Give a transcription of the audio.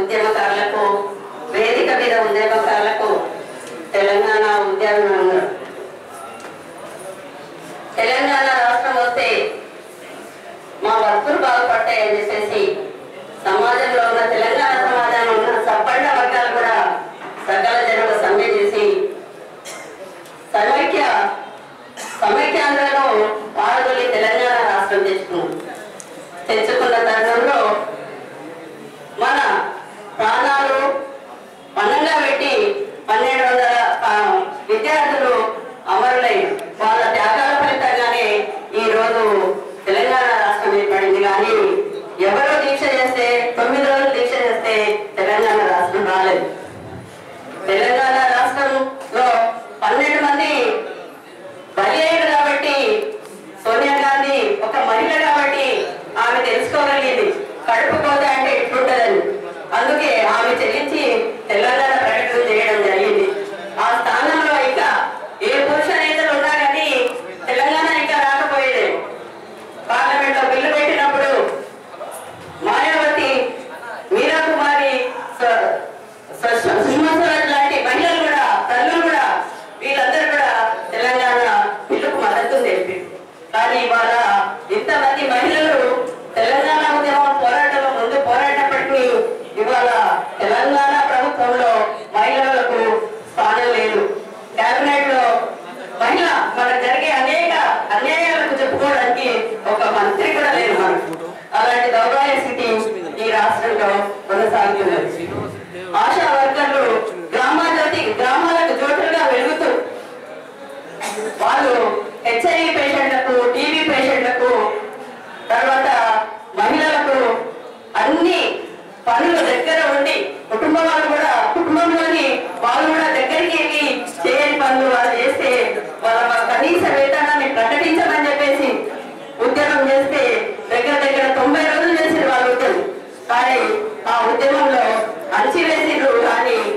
ఉద్యమకారులకు వేదిక మీద ఉద్యమకారులకు తెలంగాణ ఉద్యమం తెలంగాణ రాష్ట్రం వస్తే మా వర్కులు బాగుపడతాయని చెప్పేసి సమాజంలో ఉన్న తెలంగాణ సమాజంలో ఉన్న సబ్బండ వర్గాలు కూడా సకల జనుల సమ్మె చేసి సమైక్య సమైక్యాంధ్రలో పాల్గొని తెలంగాణ రాష్ట్రం తెచ్చుకున్నాం తెచ్చుకున్న తరుణంలో మన ప్రాణాలు పన్నంగా పెట్టి పన్నెండు వందల ఆ, విద్యార్థులు అమరులై వాళ్ళ త్యాగాల ఫలితంగానే ఈ రోజు తెలంగాణ రాష్ట్రం ఏర్పడింది కానీ ఎవరో దీక్ష చేస్తే తొమ్మిది రోజులు దీక్ష చేస్తే తెలంగాణ రాష్ట్రం రాలేదు తెలంగాణ రాష్ట్రంలో పన్నెండు మంది బలి అయ్యారు కాబట్టి సోనియా గాంధీ ఒక మహిళ కాబట్టి ఆమె తెలుసుకోగలిగింది కడుపు కోత అంటే ఎట్లుంటదని అందుకే ఆమె చెల్లించి తెలంగాణ ప్రకటన చేయడం జరిగింది ఆ స్థానంలో ఇంకా ఏ పురుష నేతలు ఉన్నా కానీ తెలంగాణ ఇంకా రాకపోయేది పార్లమెంట్ లో బిల్లు పెట్టినప్పుడు మాయావతి మీరా కుమారి స- స- సుష్మా స్వరాజ్ లాంటి మహిళలు కూడా తల్లులు కూడా వీళ్ళందరూ కూడా తెలంగాణ బిల్లుకు మద్దతు తెలిపి కానీ ఇవాళ ఇంతమంది మహిళలు తెలంగాణ ఉద్యమం పోరాటంలో ముందు పోరాడినప్పటికీ ఇవాళ తెలంగాణ ప్రభుత్వంలో మహిళలకు స్థానం లేదు కేబినెట్ లో మహిళ మనకు జరిగే అనేక అన్యాయాలకు చెప్పుకోవడానికి ఒక మంత్రి కూడా లేదు మనకు అలాంటి దౌర్భాగ్య స్థితి ఈ రాష్ట్రంలో కొనసాగుతున్నది ఆశా వర్కర్లు గ్రామాజ్యోతి గ్రామాలకు జోటులుగా వెలుగుతూ వాళ్ళు హెచ్ఐవి పేషెంట్లకు టీబీ పేషెంట్లకు తర్వాత మహిళలకు అన్ని పనులు దగ్గర ఉండి కుటుంబం వాళ్ళు కూడా కుటుంబంలోని వాళ్ళు కూడా దగ్గరికి వెళ్ళి చేయని పనులు వాళ్ళు చేస్తే వాళ్ళ వాళ్ళ కనీస వేతనాన్ని ప్రకటించమని చెప్పేసి ఉద్యమం చేస్తే దగ్గర దగ్గర తొంభై రోజులు చేసిన వాళ్ళు ఉద్యమం కానీ ఆ ఉద్యమంలో అణచివేసిర్రు కానీ